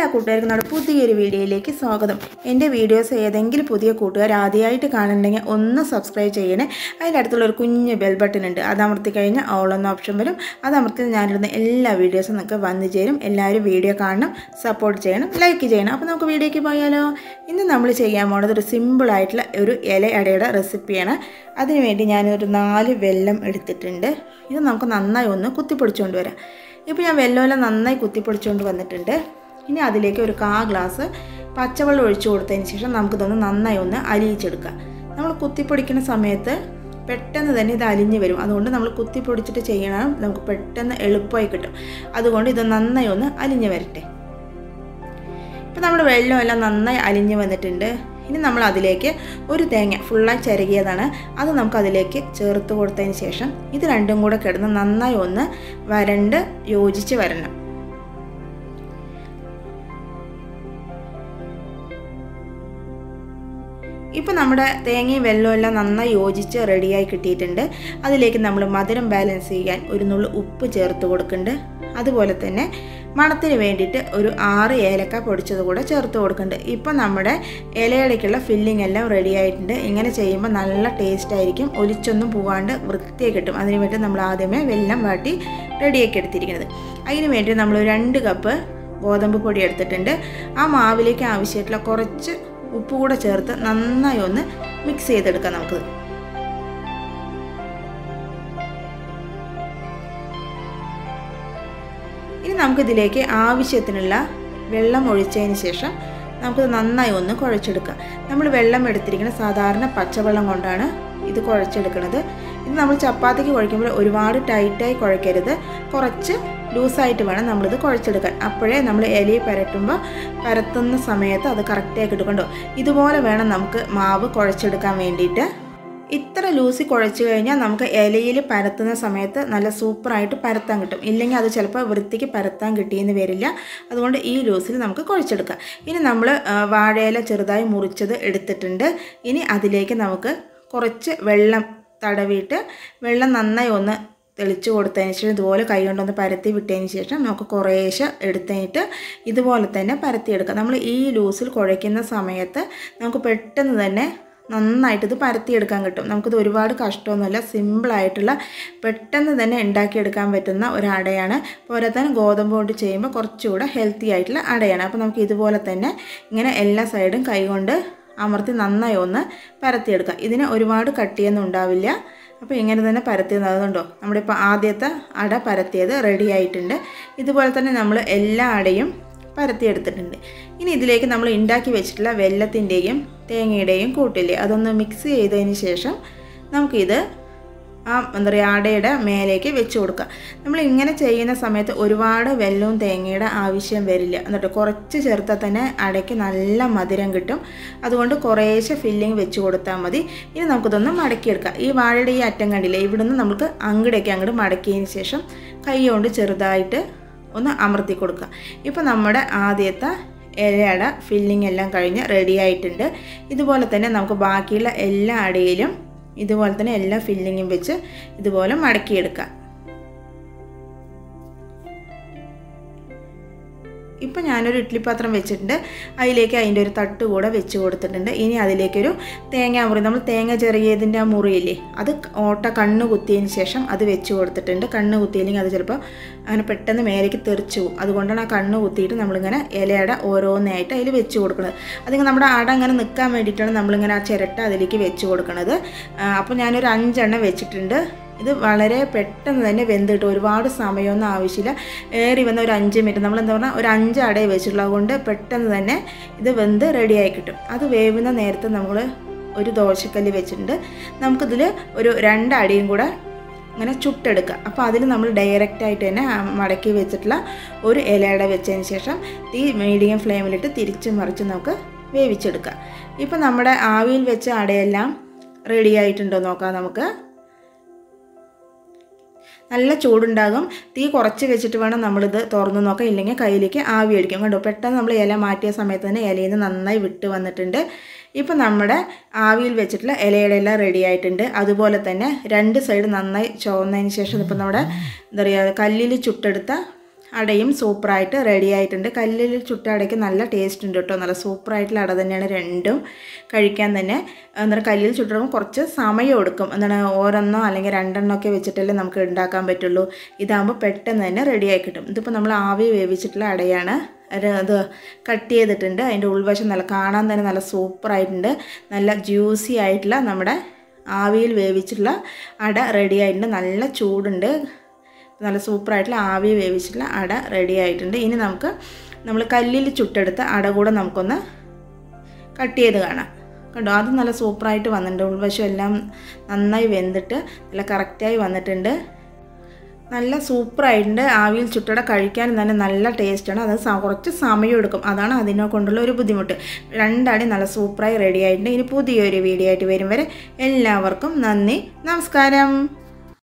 കൂട്ടുകാർക്കും നമ്മുടെ പുതിയൊരു വീഡിയോയിലേക്ക് സ്വാഗതം എൻ്റെ വീഡിയോസ് ഏതെങ്കിലും പുതിയ കൂട്ടുകാർ ആദ്യമായിട്ട് കാണുന്നുണ്ടെങ്കിൽ ഒന്ന് സബ്സ്ക്രൈബ് ചെയ്യണേ അതിൻ്റെ അടുത്തുള്ള ഒരു കുഞ്ഞ് ബെൽ ബട്ടൺ ഉണ്ട് അത് അമർത്തി കഴിഞ്ഞാൽ ഓൾ എന്ന ഓപ്ഷൻ വരും അത് അമർത്തി ഞാനിടുന്ന എല്ലാ വീഡിയോസും നിങ്ങൾക്ക് വന്നു ചേരും എല്ലാവരും വീഡിയോ കാണണം സപ്പോർട്ട് ചെയ്യണം ലൈക്ക് ചെയ്യണം അപ്പോൾ നമുക്ക് വീഡിയോയ്ക്ക് പോയാലോ ഇന്ന് നമ്മൾ ചെയ്യാൻ പോകുന്നത് ഒരു സിമ്പിളായിട്ടുള്ള ഒരു ഇല അടയുടെ റെസിപ്പിയാണ് അതിനുവേണ്ടി ഞാനൊരു നാല് വെല്ലം എടുത്തിട്ടുണ്ട് ഇത് നമുക്ക് നന്നായി ഒന്ന് കുത്തിപ്പൊടിച്ചുകൊണ്ട് വരാം ഇപ്പോൾ ഞാൻ വെല്ലമെല്ലാം നന്നായി കുത്തിപ്പൊടിച്ചുകൊണ്ട് വന്നിട്ടുണ്ട് ഇനി അതിലേക്ക് ഒരു കാ ഗ്ലാസ് പച്ചവെള്ളം ഒഴിച്ചു കൊടുത്തതിന് ശേഷം നമുക്കിതൊന്ന് നന്നായി ഒന്ന് അലിയിച്ചെടുക്കാം നമ്മൾ കുത്തിപ്പൊടിക്കുന്ന സമയത്ത് പെട്ടെന്ന് തന്നെ ഇത് അലിഞ്ഞ് വരും അതുകൊണ്ട് നമ്മൾ കുത്തിപ്പൊടിച്ചിട്ട് ചെയ്യണം നമുക്ക് പെട്ടെന്ന് എളുപ്പമായി കിട്ടും അതുകൊണ്ട് ഇത് നന്നായി ഒന്ന് അലിഞ്ഞ് വരട്ടെ ഇപ്പം നമ്മുടെ വെള്ളമെല്ലാം നന്നായി അലിഞ്ഞ് വന്നിട്ടുണ്ട് ഇനി നമ്മൾ അതിലേക്ക് ഒരു തേങ്ങ ഫുള്ളായി ചിരകിയതാണ് അത് നമുക്ക് അതിലേക്ക് ചേർത്ത് കൊടുത്തതിന് ശേഷം ഇത് രണ്ടും കൂടെ കിടന്ന് നന്നായി ഒന്ന് വരണ്ട് യോജിച്ച് വരണം ഇപ്പോൾ നമ്മുടെ തേങ്ങയും വെള്ളവും എല്ലാം നന്നായി യോജിച്ച് റെഡിയായി കിട്ടിയിട്ടുണ്ട് അതിലേക്ക് നമ്മൾ മധുരം ബാലൻസ് ചെയ്യാൻ ഒരു നുള്ളു ഉപ്പ് ചേർത്ത് കൊടുക്കുന്നുണ്ട് അതുപോലെ തന്നെ മണത്തിന് വേണ്ടിയിട്ട് ഒരു ആറ് ഏലക്ക പൊടിച്ചത് കൂടെ ചേർത്ത് കൊടുക്കുന്നുണ്ട് ഇപ്പം നമ്മുടെ ഇലയടയ്ക്കുള്ള ഫില്ലിംഗ് എല്ലാം റെഡി ആയിട്ടുണ്ട് ഇങ്ങനെ ചെയ്യുമ്പോൾ നല്ല ടേസ്റ്റ് ആയിരിക്കും ഒലിച്ചൊന്നും പോകാണ്ട് വൃത്തിയായി കിട്ടും അതിന് വേണ്ടി നമ്മൾ ആദ്യമേ വെല്ലം വാട്ടി റെഡിയാക്കി എടുത്തിരിക്കുന്നത് അതിന് വേണ്ടി നമ്മൾ രണ്ട് കപ്പ് ഗോതമ്പ് പൊടി എടുത്തിട്ടുണ്ട് ആ മാവിലേക്ക് ആവശ്യമായിട്ടുള്ള കുറച്ച് ഉപ്പ് കൂടെ ചേർത്ത് നന്നായി ഒന്ന് മിക്സ് ചെയ്തെടുക്കാം നമുക്ക് ഇനി നമുക്കിതിലേക്ക് ആവശ്യത്തിനുള്ള വെള്ളം ഒഴിച്ചതിന് ശേഷം നമുക്കിത് നന്നായി ഒന്ന് കുഴച്ചെടുക്കാം നമ്മൾ വെള്ളം എടുത്തിരിക്കുന്നത് സാധാരണ പച്ചവെള്ളം കൊണ്ടാണ് ഇത് കുഴച്ചെടുക്കുന്നത് ഇത് നമ്മൾ ചപ്പാത്തിക്ക് കുഴയ്ക്കുമ്പോൾ ഒരുപാട് ടൈറ്റായി കുഴയ്ക്കരുത് കുറച്ച് ലൂസായിട്ട് വേണം നമ്മളിത് കുഴച്ചെടുക്കാൻ അപ്പോഴേ നമ്മൾ ഇലയിൽ പരട്ടുമ്പോൾ പരത്തുന്ന സമയത്ത് അത് കറക്റ്റായി കിട്ടുകൊണ്ടോ ഇതുപോലെ വേണം നമുക്ക് മാവ് കുഴച്ചെടുക്കാൻ വേണ്ടിയിട്ട് ഇത്ര ലൂസി കുഴച്ച് കഴിഞ്ഞാൽ നമുക്ക് ഇലയിൽ പരത്തുന്ന സമയത്ത് നല്ല സൂപ്പറായിട്ട് പരത്താൻ കിട്ടും ഇല്ലെങ്കിൽ അത് ചിലപ്പോൾ വൃത്തിക്ക് പരത്താൻ കിട്ടിയെന്ന് വരില്ല അതുകൊണ്ട് ഈ ലൂസിൽ നമുക്ക് കുഴച്ചെടുക്കാം ഇനി നമ്മൾ വാഴയില ചെറുതായി മുറിച്ചത് എടുത്തിട്ടുണ്ട് ഇനി അതിലേക്ക് നമുക്ക് കുറച്ച് വെള്ളം തടവിയിട്ട് വെള്ളം നന്നായി ഒന്ന് തെളിച്ച് കൊടുത്തതിന് ശേഷം ഇതുപോലെ കൈ കൊണ്ടൊന്ന് പരത്തി വിട്ടതിന് ശേഷം നമുക്ക് കുറേശ്ശെ എടുത്തിട്ട് ഇതുപോലെ തന്നെ പരത്തിയെടുക്കാം നമ്മൾ ഈ ലൂസിൽ കുഴയ്ക്കുന്ന സമയത്ത് നമുക്ക് പെട്ടെന്ന് തന്നെ നന്നായിട്ട് ഇത് പരത്തിയെടുക്കാൻ കിട്ടും നമുക്കിത് ഒരുപാട് കഷ്ടമൊന്നുമില്ല സിമ്പിളായിട്ടുള്ള പെട്ടെന്ന് തന്നെ ഉണ്ടാക്കിയെടുക്കാൻ പറ്റുന്ന ഒരു അടയാണ് പോരാത്തന്നെ ഗോതമ്പ് കൊണ്ട് ചെയ്യുമ്പോൾ കുറച്ചുകൂടെ ഹെൽത്തി ആയിട്ടുള്ള അടയാണ് അപ്പോൾ നമുക്ക് ഇതുപോലെ തന്നെ ഇങ്ങനെ എല്ലാ സൈഡും കൈകൊണ്ട് അമർത്തി നന്നായി ഒന്ന് പരത്തിയെടുക്കാം ഇതിന് ഒരുപാട് കട്ടിയൊന്നും ഉണ്ടാവില്ല അപ്പോൾ ഇങ്ങനെ തന്നെ പരത്തിയതുണ്ടോ നമ്മുടെ ഇപ്പോൾ ആദ്യത്തെ അട പരത്തിയത് റെഡി ആയിട്ടുണ്ട് ഇതുപോലെ തന്നെ നമ്മൾ എല്ലാ അടയും പരത്തിയെടുത്തിട്ടുണ്ട് ഇനി ഇതിലേക്ക് നമ്മൾ ഉണ്ടാക്കി വെച്ചിട്ടുള്ള വെല്ലത്തിൻ്റെയും തേങ്ങയുടെയും കൂട്ടില്ലേ അതൊന്ന് മിക്സ് ചെയ്തതിന് ശേഷം നമുക്കിത് ആ എന്താ പറയുക അടയുടെ മേലേക്ക് വെച്ച് കൊടുക്കുക നമ്മൾ ഇങ്ങനെ ചെയ്യുന്ന സമയത്ത് ഒരുപാട് വെല്ലവും തേങ്ങയുടെ ആവശ്യം വരില്ല എന്നിട്ട് കുറച്ച് ചേർത്താൽ തന്നെ അടയ്ക്ക് നല്ല മധുരം കിട്ടും അതുകൊണ്ട് കുറേശ്ശെ ഫില്ലിങ് വെച്ച് കൊടുത്താൽ മതി ഇനി നമുക്കിതൊന്ന് മടക്കിയെടുക്കാം ഈ വാഴയുടെ ഈ അറ്റം കണ്ടില്ലേ ഇവിടുന്ന് നമുക്ക് അങ്ങടേക്ക് അങ്ങോട്ട് മടക്കിയതിന് ശേഷം കൈ കൊണ്ട് ചെറുതായിട്ട് ഒന്ന് അമർത്തി കൊടുക്കുക ഇപ്പോൾ നമ്മുടെ ആദ്യത്തെ ഇലയട ഫില്ലിംഗ് എല്ലാം കഴിഞ്ഞ് റെഡി ആയിട്ടുണ്ട് ഇതുപോലെ തന്നെ നമുക്ക് ബാക്കിയുള്ള എല്ലാ അടയിലും ഇതുപോലെ തന്നെ എല്ലാ ഫില്ലിങ്ങും വെച്ച് ഇതുപോലെ മടക്കിയെടുക്കാം ഇപ്പം ഞാനൊരു ഇഡ്ഡലി പാത്രം വെച്ചിട്ടുണ്ട് അതിലേക്ക് അതിൻ്റെ ഒരു തട്ട് കൂടെ വെച്ച് കൊടുത്തിട്ടുണ്ട് ഇനി അതിലേക്കൊരു തേങ്ങ മുറി നമ്മൾ തേങ്ങ ചെറിയതിൻ്റെ ആ മുറിയില്ലേ അത് ഓട്ട കണ്ണ് കുത്തിയതിന് ശേഷം അത് വെച്ച് കൊടുത്തിട്ടുണ്ട് കണ്ണ് കുത്തിയില്ലെങ്കിൽ അത് ചിലപ്പോൾ അങ്ങനെ പെട്ടെന്ന് മേലേക്ക് തെറിച്ചു പോകും അതുകൊണ്ടാണ് ആ കണ്ണ് കുത്തിയിട്ട് നമ്മളിങ്ങനെ ഇലയട ഓരോന്നായിട്ട് അതിൽ വെച്ച് കൊടുക്കുന്നത് അതിങ്ങനെ നമ്മുടെ അട അങ്ങനെ നിൽക്കാൻ വേണ്ടിയിട്ടാണ് നമ്മളിങ്ങനെ ആ ചിരട്ട അതിലേക്ക് വെച്ച് കൊടുക്കുന്നത് അപ്പോൾ ഞാനൊരു അഞ്ചെണ്ണം വെച്ചിട്ടുണ്ട് ഇത് വളരെ പെട്ടെന്ന് തന്നെ വെന്ത് കിട്ടും ഒരുപാട് സമയമൊന്നും ആവശ്യമില്ല ഏറി വന്ന ഒരു അഞ്ച് മിനിറ്റ് നമ്മൾ എന്താ പറഞ്ഞാൽ ഒരു അഞ്ച് അടയെ വെച്ചിട്ടുള്ളത് കൊണ്ട് പെട്ടെന്ന് തന്നെ ഇത് വെന്ത് റെഡിയായി കിട്ടും അത് വേവുന്ന നേരത്തെ നമ്മൾ ഒരു ദോശക്കല്ല് വെച്ചിട്ടുണ്ട് നമുക്കിതിൽ ഒരു രണ്ട് അടിയും കൂടെ ഇങ്ങനെ ചുട്ടെടുക്കുക അപ്പോൾ അതിൽ നമ്മൾ ഡയറക്റ്റായിട്ട് തന്നെ മടക്കി വെച്ചിട്ടുള്ള ഒരു ഇലയട വെച്ചതിന് ശേഷം തീ മീഡിയം ഫ്ലെയിമിലിട്ട് തിരിച്ച് മറിച്ച് നമുക്ക് വേവിച്ചെടുക്കാം ഇപ്പോൾ നമ്മുടെ ആവിയിൽ വെച്ച അടയെല്ലാം റെഡി ആയിട്ടുണ്ടോ നോക്കാം നമുക്ക് നല്ല ചൂടുണ്ടാകും തീ കുറച്ച് വെച്ചിട്ട് വേണം നമ്മളിത് തുറന്ന് നോക്കാം ഇല്ലെങ്കിൽ കയ്യിലേക്ക് ആവി അടിക്കും കണ്ടോ പെട്ടെന്ന് നമ്മൾ ഇല മാറ്റിയ സമയത്ത് തന്നെ ഇലയിൽ നിന്ന് നന്നായി വിട്ട് വന്നിട്ടുണ്ട് ഇപ്പം നമ്മുടെ ആവിയിൽ വെച്ചിട്ടുള്ള ഇലയുടെ എല്ലാം റെഡി ആയിട്ടുണ്ട് അതുപോലെ തന്നെ രണ്ട് സൈഡ് നന്നായി ചുവന്നതിന് ശേഷം ഇപ്പം നമ്മുടെ എന്താ പറയുക കല്ലിൽ ചുട്ടെടുത്ത അടയും സൂപ്പറായിട്ട് റെഡി ആയിട്ടുണ്ട് കല്ലിൽ ചുട്ട അടയ്ക്ക് നല്ല ടേസ്റ്റ് ഉണ്ട് കേട്ടോ നല്ല സൂപ്പറായിട്ടുള്ള അട തന്നെയാണ് രണ്ടും കഴിക്കാൻ തന്നെ എന്താണ് കല്ലിൽ ചുട്ടുമ്പോൾ കുറച്ച് സമയം എടുക്കും എന്താണ് ഓരോന്നോ അല്ലെങ്കിൽ രണ്ടെണ്ണോ ഒക്കെ വെച്ചിട്ടല്ലേ നമുക്ക് ഉണ്ടാക്കാൻ പറ്റുള്ളൂ ഇതാകുമ്പോൾ പെട്ടെന്ന് തന്നെ റെഡിയായി കിട്ടും ഇതിപ്പോൾ നമ്മൾ ആവി വേവിച്ചിട്ടുള്ള അടയാണ് ഒരു ഇത് കട്ട് ചെയ്തിട്ടുണ്ട് അതിൻ്റെ ഉൾവശം നല്ല കാണാൻ തന്നെ നല്ല സൂപ്പറായിട്ടുണ്ട് നല്ല ജ്യൂസി ആയിട്ടുള്ള നമ്മുടെ ആവിയിൽ വേവിച്ചിട്ടുള്ള അട റെഡി ആയിട്ടുണ്ട് നല്ല ചൂടുണ്ട് നല്ല സൂപ്പറായിട്ടുള്ള ആവി വേവിച്ചിട്ടുള്ള അട റെഡി ആയിട്ടുണ്ട് ഇനി നമുക്ക് നമ്മൾ കല്ലിൽ ചുട്ടെടുത്ത അട കൂടെ നമുക്കൊന്ന് കട്ട് ചെയ്ത് കാണാം കണ്ടോ അത് നല്ല സൂപ്പറായിട്ട് വന്നിട്ടുണ്ട് ഉൾവശം എല്ലാം നന്നായി വെന്തിട്ട് നല്ല കറക്റ്റായി വന്നിട്ടുണ്ട് നല്ല സൂപ്പറായിട്ടുണ്ട് ആവിയിൽ ചുട്ടട കഴിക്കാൻ തന്നെ നല്ല ടേസ്റ്റാണ് അത് സ- കുറച്ച് സമയം എടുക്കും അതാണ് അതിനെ കൊണ്ടുള്ള ഒരു ബുദ്ധിമുട്ട് രണ്ടാടി നല്ല സൂപ്പറായി റെഡി ആയിട്ടുണ്ട് ഇനി പുതിയൊരു വീഡിയോ ആയിട്ട് വരും വരെ എല്ലാവർക്കും നന്ദി നമസ്കാരം